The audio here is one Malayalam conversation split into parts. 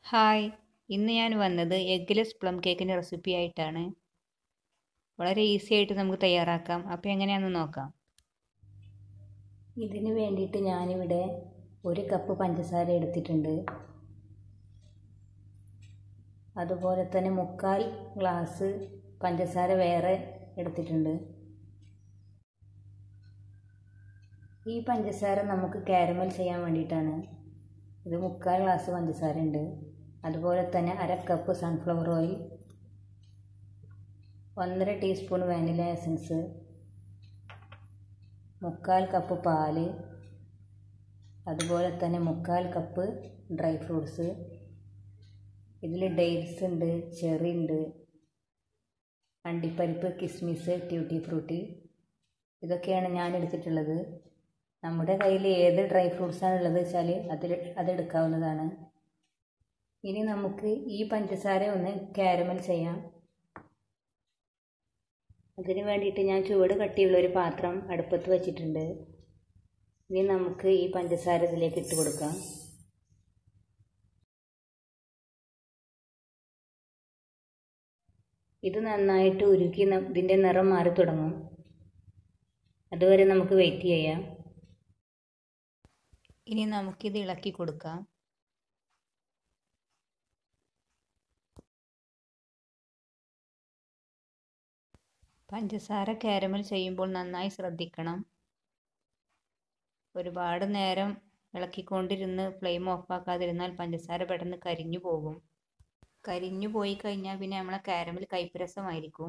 ഹായ് ഇന്ന് ഞാൻ വന്നത് എഗ്ഗ്ലെസ് പ്ലം കേക്കിൻ്റെ റെസിപ്പി ആയിട്ടാണ് വളരെ ഈസി ആയിട്ട് നമുക്ക് തയ്യാറാക്കാം അപ്പോൾ എങ്ങനെയാണെന്ന് നോക്കാം ഇതിന് വേണ്ടിയിട്ട് ഞാനിവിടെ ഒരു കപ്പ് പഞ്ചസാര എടുത്തിട്ടുണ്ട് അതുപോലെ തന്നെ മുക്കാൽ ഗ്ലാസ് പഞ്ചസാര വേറെ എടുത്തിട്ടുണ്ട് ഈ പഞ്ചസാര നമുക്ക് കാരമൽ ചെയ്യാൻ വേണ്ടിയിട്ടാണ് ഇത് മുക്കാൽ ഗ്ലാസ് പഞ്ചസാര ഉണ്ട് അതുപോലെ തന്നെ അര കപ്പ് സൺഫ്ലവർ ഓയിൽ ഒന്നര ടീസ്പൂൺ വാനില എസൻസ് മുക്കാൽ കപ്പ് പാല് അതുപോലെ തന്നെ മുക്കാൽ കപ്പ് ഡ്രൈ ഫ്രൂട്ട്സ് ഇതിൽ ഡേറ്റ്സ് ഉണ്ട് ചെറി ഉണ്ട് അണ്ടിപ്പരിപ്പ് കിസ്മിസ് ട്യൂട്ടി ഫ്രൂട്ടി ഇതൊക്കെയാണ് ഞാൻ എടുത്തിട്ടുള്ളത് നമ്മുടെ കയ്യിൽ ഏത് ഡ്രൈ ഫ്രൂട്ട്സാണ് ഉള്ളത് വെച്ചാൽ അതിൽ അതെടുക്കാവുന്നതാണ് ഇനി നമുക്ക് ഈ പഞ്ചസാര ഒന്ന് കാരമൽ ചെയ്യാം അതിന് വേണ്ടിയിട്ട് ഞാൻ ചുവട് കട്ടിയുള്ള ഒരു പാത്രം അടുപ്പത്ത് വെച്ചിട്ടുണ്ട് ഇനി നമുക്ക് ഈ പഞ്ചസാര ഇതിലേക്ക് ഇട്ട് കൊടുക്കാം ഇത് നന്നായിട്ട് ഉരുക്കി ഇതിൻ്റെ നിറം മാറി തുടങ്ങും അതുവരെ നമുക്ക് വെയിറ്റ് ചെയ്യാം ഇനി നമുക്കിത് ഇളക്കി കൊടുക്കാം പഞ്ചസാര കാരമൽ ചെയ്യുമ്പോൾ നന്നായി ശ്രദ്ധിക്കണം ഒരുപാട് നേരം ഇളക്കിക്കൊണ്ടിരുന്ന് ഫ്ലെയിം ഓഫാക്കാതിരുന്നാൽ പഞ്ചസാര പെട്ടെന്ന് കരിഞ്ഞു പോകും കരിഞ്ഞു പോയി കഴിഞ്ഞാൽ പിന്നെ നമ്മളെ കാരമൽ കൈപ്പരസമായിരിക്കും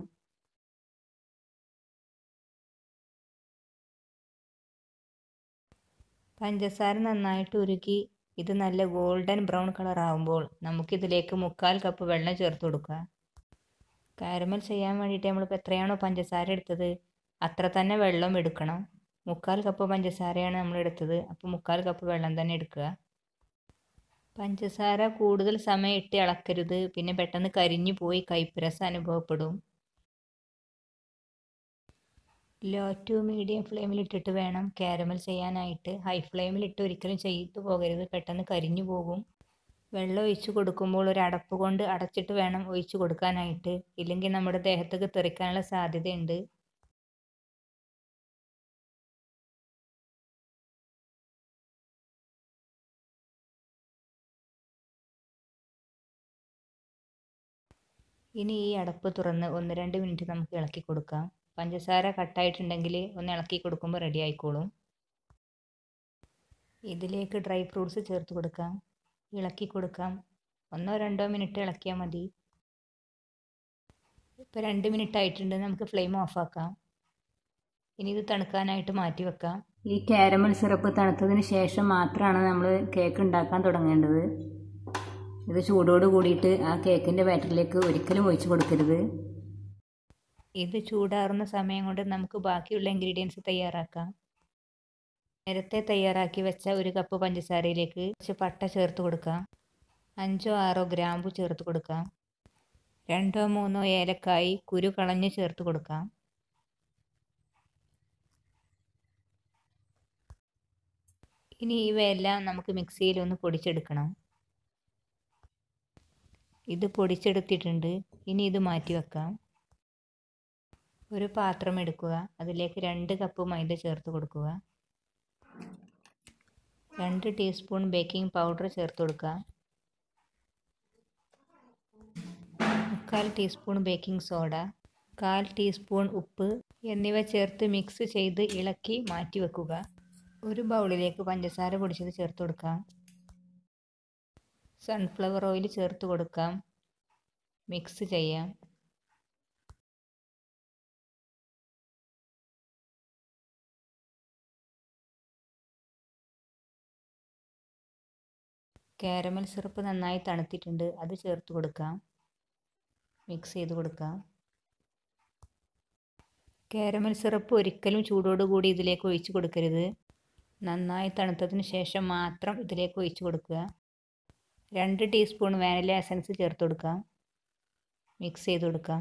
പഞ്ചസാര നന്നായിട്ട് ഉരുക്കി ഇത് നല്ല ഗോൾഡൻ ബ്രൗൺ കളർ ആകുമ്പോൾ നമുക്കിതിലേക്ക് മുക്കാൽ കപ്പ് വെള്ളം ചേർത്ത് കൊടുക്കുക കാരമൽ ചെയ്യാൻ വേണ്ടിയിട്ട് നമ്മളിപ്പോൾ എത്രയാണോ പഞ്ചസാര എടുത്തത് അത്ര തന്നെ വെള്ളം എടുക്കണം മുക്കാൽ കപ്പ് പഞ്ചസാരയാണ് നമ്മൾ എടുത്തത് അപ്പോൾ മുക്കാൽ കപ്പ് വെള്ളം തന്നെ എടുക്കുക പഞ്ചസാര കൂടുതൽ സമയം ഇട്ട് ഇളക്കരുത് പിന്നെ പെട്ടെന്ന് കരിഞ്ഞു പോയി കൈപ്പരസം അനുഭവപ്പെടും ലോ ടു മീഡിയം ഫ്ലെയിമിലിട്ടിട്ട് വേണം കാരമൽ ചെയ്യാനായിട്ട് ഹൈ ഫ്ലെയിമിലിട്ട് ഒരിക്കലും ചെയ്തു പോകരുത് പെട്ടെന്ന് കരിഞ്ഞു പോകും വെള്ളം ഒഴിച്ച് കൊടുക്കുമ്പോൾ ഒരു അടപ്പ് കൊണ്ട് അടച്ചിട്ട് വേണം ഒഴിച്ച് കൊടുക്കാനായിട്ട് ഇല്ലെങ്കിൽ നമ്മുടെ ദേഹത്തേക്ക് തെറിക്കാനുള്ള സാധ്യതയുണ്ട് ഇനി ഈ അടപ്പ് തുറന്ന് ഒന്ന് രണ്ട് മിനിറ്റ് നമുക്ക് ഇളക്കി കൊടുക്കാം പഞ്ചസാര കട്ടായിട്ടുണ്ടെങ്കിൽ ഒന്ന് ഇളക്കി കൊടുക്കുമ്പോൾ റെഡി ആയിക്കോളും ഇതിലേക്ക് ഡ്രൈ ഫ്രൂട്ട്സ് ചേർത്ത് കൊടുക്കാം ഇളക്കി കൊടുക്കാം ഒന്നോ രണ്ടോ മിനിറ്റ് ഇളക്കിയാൽ മതി ഇപ്പോൾ രണ്ട് മിനിറ്റ് ആയിട്ടുണ്ട് നമുക്ക് ഫ്ലെയിം ഓഫാക്കാം ഇനി ഇത് തണുക്കാനായിട്ട് മാറ്റി വെക്കാം ഈ കാരമൽ സിറപ്പ് തണുത്തതിന് ശേഷം മാത്രമാണ് നമ്മൾ കേക്ക് ഉണ്ടാക്കാൻ തുടങ്ങേണ്ടത് ഇത് ചൂടോട് കൂടിയിട്ട് ആ കേക്കിൻ്റെ ബാറ്ററിലേക്ക് ഒരിക്കലും ഒഴിച്ച് കൊടുക്കരുത് ഇത് ചൂടാറുന്ന സമയം കൊണ്ട് നമുക്ക് ബാക്കിയുള്ള ഇൻഗ്രീഡിയൻസ് തയ്യാറാക്കാം നേരത്തെ തയ്യാറാക്കി വെച്ച ഒരു കപ്പ് പഞ്ചസാരയിലേക്ക് കുറച്ച് പട്ട ചേർത്ത് കൊടുക്കാം അഞ്ചോ ആറോ ഗ്രാമ്പു ചേർത്ത് കൊടുക്കാം രണ്ടോ മൂന്നോ ഏലക്കായി കുരു കളഞ്ഞ് ചേർത്ത് കൊടുക്കാം ഇനി ഇവയെല്ലാം നമുക്ക് മിക്സിയിൽ ഒന്ന് പൊടിച്ചെടുക്കണം ഇത് പൊടിച്ചെടുത്തിട്ടുണ്ട് ഇനി ഇത് മാറ്റി വെക്കാം ഒരു പാത്രം എടുക്കുക അതിലേക്ക് രണ്ട് കപ്പ് മൈദ ചേർത്ത് കൊടുക്കുക രണ്ട് ടീസ്പൂൺ ബേക്കിംഗ് പൗഡർ ചേർത്ത് കൊടുക്കുക മുക്കാൽ ടീസ്പൂൺ ബേക്കിംഗ് സോഡ കാൽ ടീസ്പൂൺ ഉപ്പ് എന്നിവ ചേർത്ത് മിക്സ് ചെയ്ത് ഇളക്കി മാറ്റി വെക്കുക ഒരു ബൗളിലേക്ക് പഞ്ചസാര പൊടിച്ചത് ചേർത്ത് കൊടുക്കാം സൺഫ്ലവർ ഓയിൽ ചേർത്ത് കൊടുക്കാം മിക്സ് ചെയ്യാം കാരമൽ സിറപ്പ് നന്നായി തണുത്തിട്ടുണ്ട് അത് ചേർത്ത് കൊടുക്കാം മിക്സ് ചെയ്ത് കൊടുക്കാം കാരമൽ സിറപ്പ് ഒരിക്കലും ചൂടോടുകൂടി ഇതിലേക്ക് ഒഴിച്ച് കൊടുക്കരുത് നന്നായി തണുത്തതിന് ശേഷം മാത്രം ഇതിലേക്ക് ഒഴിച്ച് കൊടുക്കുക രണ്ട് ടീസ്പൂൺ വാനില എസൻസ് ചേർത്ത് കൊടുക്കാം മിക്സ് ചെയ്ത് കൊടുക്കാം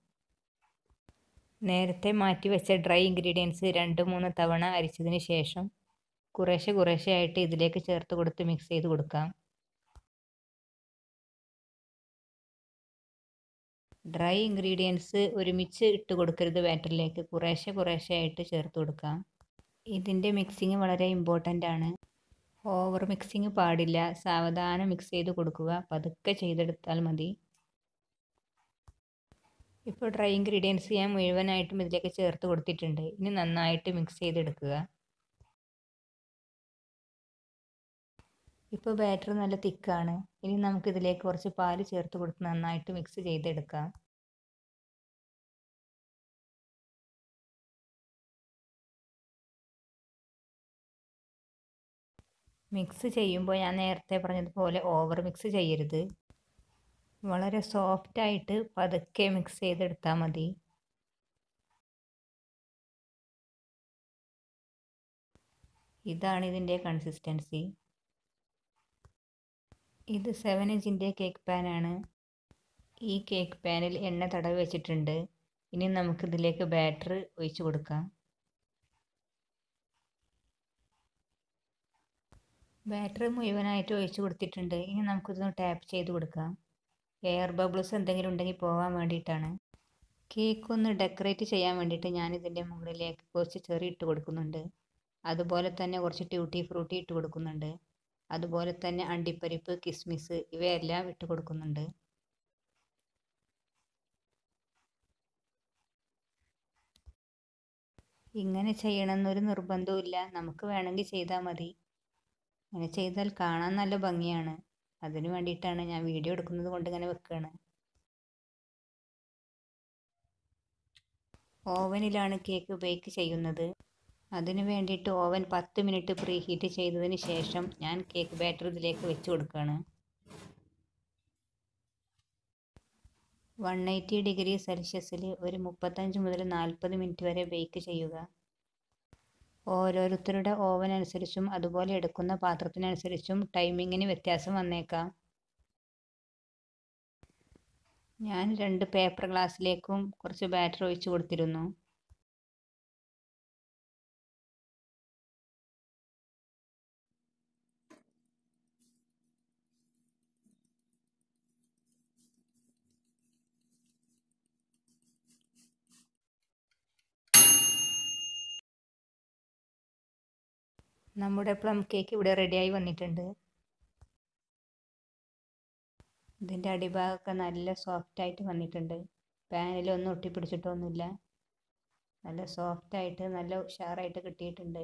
നേരത്തെ മാറ്റി വെച്ച ഡ്രൈ ഇൻഗ്രീഡിയൻസ് രണ്ട് മൂന്ന് തവണ അരിച്ചതിന് ശേഷം കുറേശ്ശെ കുറേശ്ശെ ആയിട്ട് ഇതിലേക്ക് ചേർത്ത് കൊടുത്ത് മിക്സ് ചെയ്ത് കൊടുക്കാം ഡ്രൈ ഇൻഗ്രീഡിയൻസ് ഒരുമിച്ച് ഇട്ട് കൊടുക്കരുത് ബാറ്ററിലേക്ക് കുറേശ്ശെ കുറേശ്ശെ ആയിട്ട് ചേർത്ത് കൊടുക്കാം ഇതിൻ്റെ മിക്സിങ് വളരെ ഇമ്പോർട്ടൻ്റ് ആണ് ഓവർ മിക്സിങ് പാടില്ല സാവധാനം മിക്സ് ചെയ്ത് കൊടുക്കുക പതുക്കെ ചെയ്തെടുത്താൽ മതി ഇപ്പോൾ ഡ്രൈ ഇൻഗ്രീഡിയൻസ് ഞാൻ മുഴുവനായിട്ടും ഇതിലേക്ക് ചേർത്ത് കൊടുത്തിട്ടുണ്ട് ഇനി നന്നായിട്ട് മിക്സ് ചെയ്തെടുക്കുക ഇപ്പോൾ ബാറ്റർ നല്ല തിക്കാണ് ഇനി നമുക്ക് ഇതിലേക്ക് കുറച്ച് പാല് ചേർത്ത് കൊടുത്ത് നന്നായിട്ട് മിക്സ് ചെയ്തെടുക്കാം മിക്സ് ചെയ്യുമ്പോൾ ഞാൻ നേരത്തെ പറഞ്ഞതുപോലെ ഓവർ മിക്സ് ചെയ്യരുത് വളരെ സോഫ്റ്റായിട്ട് പതുക്കെ മിക്സ് ചെയ്തെടുത്താൽ മതി ഇതാണ് ഇതിൻ്റെ കൺസിസ്റ്റൻസി ഇത് സെവൻ ഇഞ്ചിൻ്റെ കേക്ക് പാനാണ് ഈ കേക്ക് പാനിൽ എണ്ണ തടവി വെച്ചിട്ടുണ്ട് ഇനി നമുക്കിതിലേക്ക് ബാറ്റർ ഒഴിച്ചു കൊടുക്കാം ബാറ്റർ മുഴുവനായിട്ട് ഒഴിച്ചു കൊടുത്തിട്ടുണ്ട് ഇനി നമുക്കിതൊന്ന് ടാപ്പ് ചെയ്ത് കൊടുക്കാം എയർ ബബിൾസ് എന്തെങ്കിലും ഉണ്ടെങ്കിൽ പോകാൻ വേണ്ടിയിട്ടാണ് കേക്ക് ഒന്ന് ഡെക്കറേറ്റ് ചെയ്യാൻ വേണ്ടിയിട്ട് ഞാൻ ഇതിൻ്റെ മുകളിലേക്ക് കുറച്ച് ചെറി ഇട്ട് കൊടുക്കുന്നുണ്ട് അതുപോലെ തന്നെ കുറച്ച് ട്യൂട്ടി ഫ്രൂട്ടി ഇട്ട് കൊടുക്കുന്നുണ്ട് അതുപോലെ തന്നെ അണ്ടിപ്പരിപ്പ് കിസ്മിസ് ഇവയെല്ലാം ഇട്ട് കൊടുക്കുന്നുണ്ട് ഇങ്ങനെ ചെയ്യണമെന്നൊരു നിർബന്ധവുമില്ല നമുക്ക് വേണമെങ്കിൽ ചെയ്താൽ മതി അങ്ങനെ ചെയ്താൽ കാണാൻ നല്ല ഭംഗിയാണ് അതിനു വേണ്ടിയിട്ടാണ് ഞാൻ വീഡിയോ എടുക്കുന്നത് കൊണ്ട് ഇങ്ങനെ വെക്കുകയാണ് ഓവനിലാണ് കേക്ക് ബേക്ക് ചെയ്യുന്നത് അതിന് വേണ്ടിയിട്ട് ഓവൻ പത്ത് മിനിറ്റ് പ്രീ ഹീറ്റ് ചെയ്തതിന് ശേഷം ഞാൻ കേക്ക് ബാറ്റർ ഇതിലേക്ക് വെച്ച് കൊടുക്കുകയാണ് വൺ എയ്റ്റി ഡിഗ്രി സെൽഷ്യസിൽ ഒരു മുപ്പത്തഞ്ച് മുതൽ നാൽപ്പത് മിനിറ്റ് വരെ ബേക്ക് ചെയ്യുക ഓരോരുത്തരുടെ ഓവൻ അനുസരിച്ചും അതുപോലെ എടുക്കുന്ന പാത്രത്തിനനുസരിച്ചും ടൈമിങ്ങിന് വ്യത്യാസം വന്നേക്കാം ഞാൻ രണ്ട് പേപ്പർ ഗ്ലാസ്സിലേക്കും കുറച്ച് ബാറ്റർ ഒഴിച്ചു കൊടുത്തിരുന്നു നമ്മുടെ പ്ലം കേക്ക് ഇവിടെ റെഡിയായി വന്നിട്ടുണ്ട് ഇതിൻ്റെ അടിഭാഗമൊക്കെ നല്ല സോഫ്റ്റായിട്ട് വന്നിട്ടുണ്ട് പാനിലൊന്നും ഒട്ടിപ്പിടിച്ചിട്ടൊന്നുമില്ല നല്ല സോഫ്റ്റായിട്ട് നല്ല ഉഷാറായിട്ട് കിട്ടിയിട്ടുണ്ട്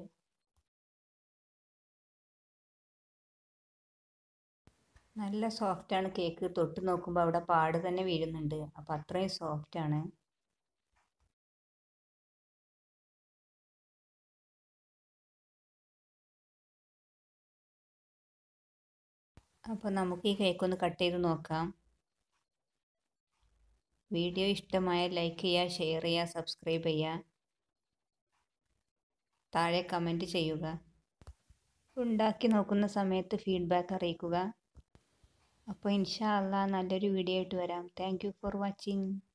നല്ല സോഫ്റ്റാണ് കേക്ക് തൊട്ട് നോക്കുമ്പോൾ അവിടെ പാട് തന്നെ വീഴുന്നുണ്ട് അപ്പോൾ അത്രയും സോഫ്റ്റാണ് അപ്പോൾ നമുക്ക് ഈ കേക്ക് ഒന്ന് കട്ട് ചെയ്ത് നോക്കാം വീഡിയോ ഇഷ്ടമായ ലൈക്ക് ചെയ്യുക ഷെയർ ചെയ്യുക സബ്സ്ക്രൈബ് ചെയ്യുക താഴെ കമൻറ്റ് ചെയ്യുക ഉണ്ടാക്കി നോക്കുന്ന സമയത്ത് ഫീഡ്ബാക്ക് അറിയിക്കുക അപ്പോൾ ഇൻഷാ അള്ളാ നല്ലൊരു വീഡിയോ ആയിട്ട് വരാം താങ്ക് യു ഫോർ വാച്ചിങ്